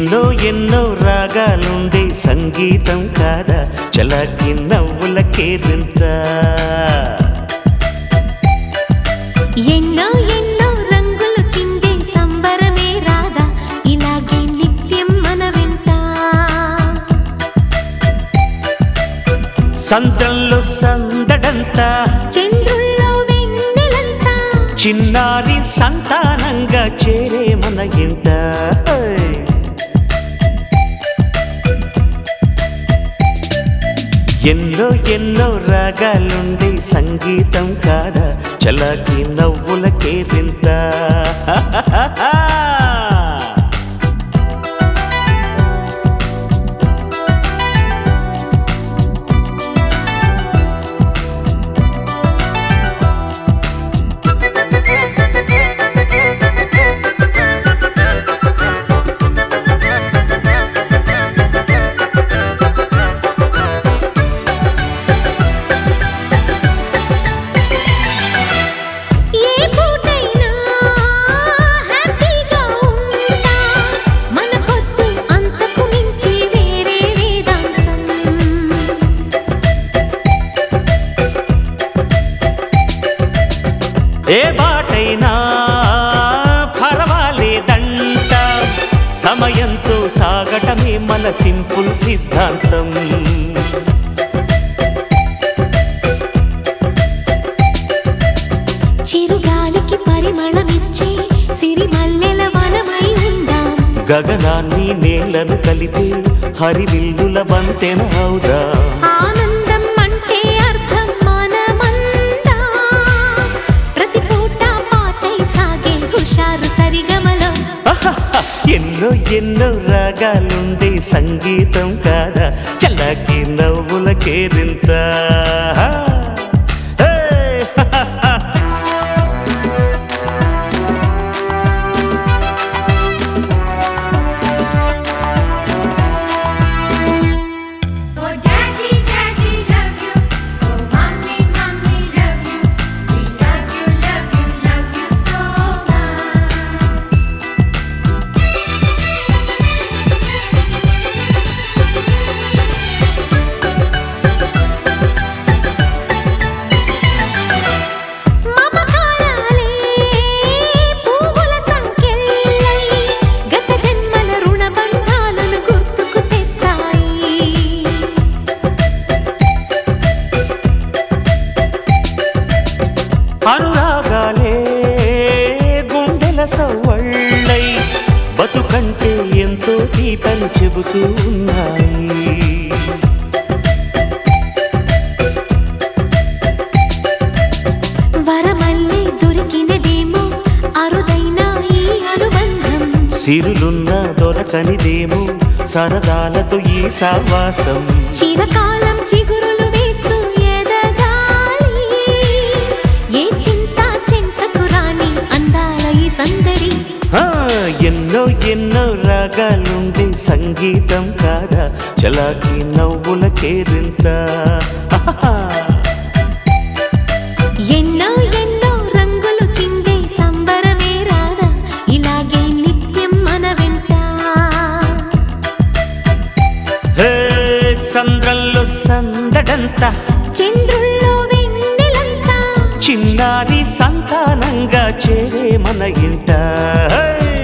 ఎన్నో ఎన్నో రాగాలుండే సంగీతం కాదా చలాకి నవ్వులకేరింత ఎన్నో ఎన్నో రంగులు చిందే సంబరమే రాదా ఇలాగే నిత్యం మన వెంట సంద్రంలో సందడంతా చంద్రుల్లో వెన్నెలంతా చిన్నారి సంతానంగా చేరే మన ఇంట ఎన్నో ఎన్నో రాగాలుండే సంగీతం కాదా చలాకి నవ్వులకేరింత ఏ పూటైనా హ్యాపీగా ఉంటా మన పొద్దు అంతకు మించి వేరే వేదాంతం ఏ బాటైనా పర్వాలేదంట సమయంతో సాగటమే మన సింపుల్ సిద్ధాంతం చిరుగాలికి పరిమళమిచ్చే సిరిమల్లెల వనమై ఉందాం గగనాన్ని నేలను కలిపే హరివిల్లుల బంతెన అవుదా ఆనందం అంటే అర్థం మనమందా ప్రతి పూట పాటై సాగే హుషారు సరిగమలో అహహ, ఎన్నో ఎన్నో రాగాలుండే సంగీతం కాదా చల్లకి నవ్వుల Kerintha Oh daddy, daddy, love you. Oh mommy, mommy, love you. We love you, love you, love you so much. మమకారాలే పువ్వుల సంకెళ్ళై గత జన్మల రుణ బంధాలను గుర్తుకు తెస్తాయి అనురాగాలే గుండెల సవ్వళ్ళై బతుకంటే ఎంతో తీపని చెబుతూ ఉన్నాయి వరమల్లే దొరికినదేమో అరుదైన ఈ అనుబంధం సిరులున్న దొరకనిదేమో సరదాలతో ఈ సావాసం చిరకాలం చిగురులు వేస్తూ ఎదగాలి ఏ చింత చింతకు రాని అందాల ఈ సందడి ఆ, ఎన్నో ఎన్నో రాగాలుండే సంగీతం కాదా చలాకి నవ్వుల కేరింత ఆహా. ఎన్నో ఎన్నో రంగులు చిందే సంబరమే రాదా ఇలాగే నిత్యం మన వెంట హే సంద్రంలో సందడంతా చంద్రుల్లో వెన్నెలంతా చిన్నారి సంతానంగా చేరే మన ఇంట హే!